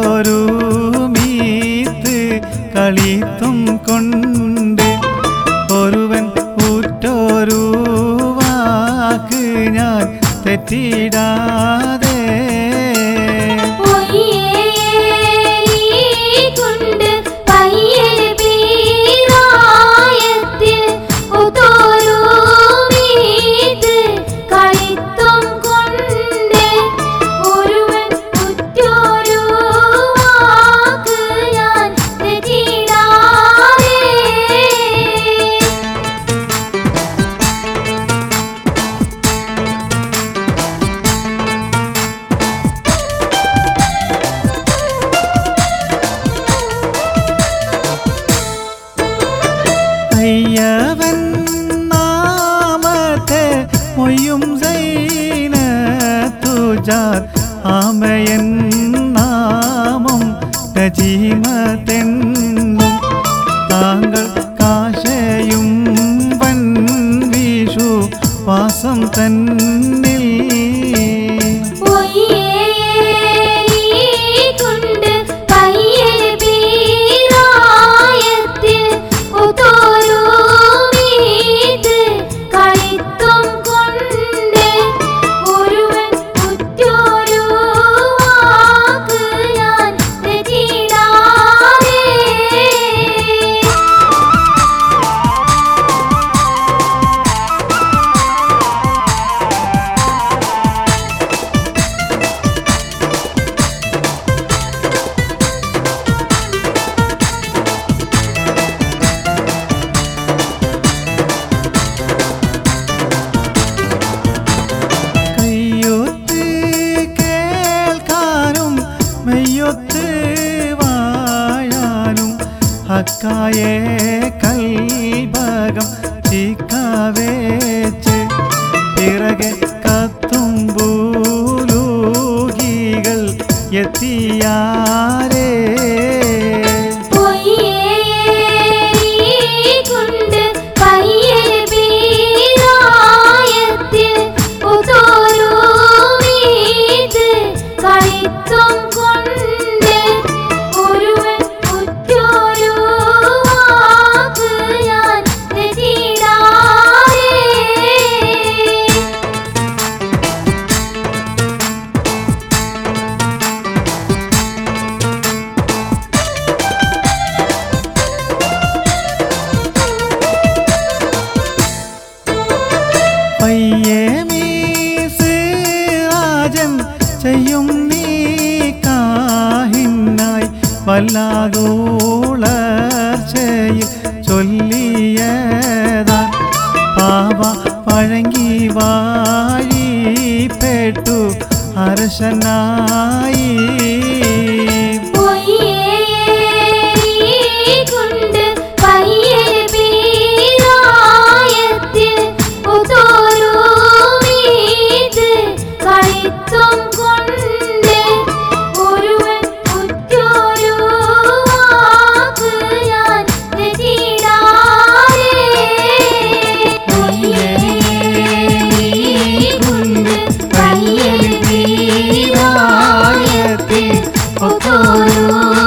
ഉറ്റോരു മീത്ത് കളിത്തും കൊണ്ട് ഒരുവൻ ഉറ്റോരു വാക്ക് ഞാൻ തെറ്റിടാതെ കൊണ്ട് പയ്യൽ പീറായത്തിൽ ഒത്തോരു മീത് കളിത്തും കൊണ്ട് ഒരുവൻ ഉറ്റോരു വാക്ക് ഞാൻ തെറ്റിടാതെ അയ്യവൻ നാമത്തെ മൊയ്യും സൈന തുജാർ ആമയൻ നാമം രജീമതെന്നും താങ്കൾ കാശയും വൻ വിഷു വാസം തന്നിൽ കൊണ്ട് പയ്യൽ പീറായത്തിൽ ഒത്തോരു മീത് കളിത്തും കൊണ്ട് ഒരുവൻ ഉറ്റോരു വാക്ക് ഞാൻ തെറ്റിടാതെ കയ്യൊത്ത് കേൾക്കാനും മെയ്യൊത്ത് വാഴാനും ഹക്കായെ കൽഭകം ചിക്കാവേച്ച് പിറകെ കത്തുമ്പൂലൂകികൾ എത്തിയാരേ കൊണ്ട് പയ്യൽ പീറായത്തിൽ ഒത്തോരു മീത് കളിത്തും കൊണ്ട് ഒരുവൻ ഉറ്റോരു വാക്ക് ഞാൻ തെറ്റിടാതെ പയ്യേ മീസ് രാജൻ ചെയ്യും നീ കാഹിന്നായി വല്ലാതോളർച്ചയിൽ ചൊല്ലിയതാ പാവ പഴങ്ങി വാഴിപ്പെട്ടു അരശനായി കൊണ്ട് പയ്യൽ പീറായത്തിൽ ഒത്തോരു മീത് കളിത്തും കൊണ്ട് ഒരുവൻ ഉറ്റോരു വാക്ക് ഞാൻ തെറ്റിടാതെ കൊണ്ട് പയ്യൽ പീറായത്തിൽ ഒത്തോരു